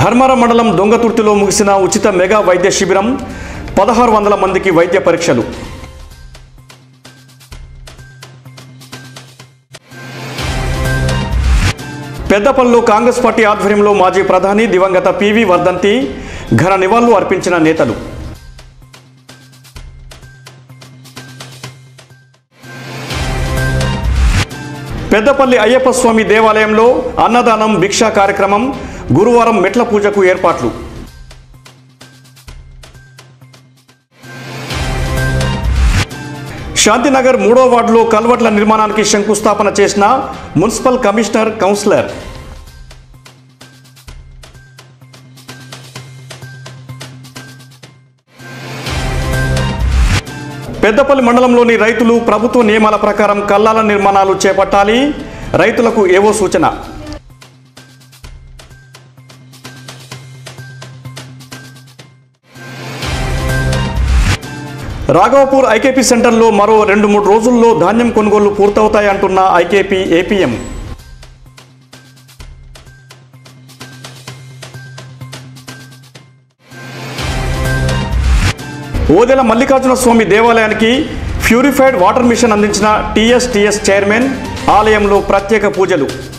ధర్మారం మండలం దొంగతుర్తిలో ముగిసిన ఉచిత మెగా వైద్య శిబిరం పదహారు వందల మందికి వైద్య పరీక్షలు పెద్దపల్లిలో కాంగ్రెస్ పార్టీ ఆధ్వర్యంలో మాజీ ప్రధాని దివంగత పివి వర్ధంతి ఘన నివాళులు అర్పించిన నేతలు పెద్దపల్లి అయ్యప్ప స్వామి దేవాలయంలో అన్నదానం భిక్షా కార్యక్రమం గురువారం మెట్ల పూజకు ఏర్పాట్లు శాంతినగర్ మూడో వార్డులో కల్వర్ట్ల నిర్మాణానికి శంకుస్థాపన చేసిన మున్సిపల్ కమిషనర్ కౌన్సిలర్ పెద్దపల్లి మండలంలోని రైతులు ప్రభుత్వ నియమాల ప్రకారం కల్లాల నిర్మాణాలు చేపట్టాలి రైతులకు ఏవో సూచన రాఘవపూర్ ఐకేపీ సెంటర్లో మరో రెండు మూడు రోజుల్లో ధాన్యం కొనుగోళ్లు పూర్తవుతాయంటున్న ఐకేపీ ఏపీఎం ఓదెల మల్లికార్జున స్వామి దేవాలయానికి ప్యూరిఫైడ్ వాటర్ మిషన్ అందించిన టీఎస్టీఎస్ చైర్మన్ ఆలయంలో ప్రత్యేక పూజలు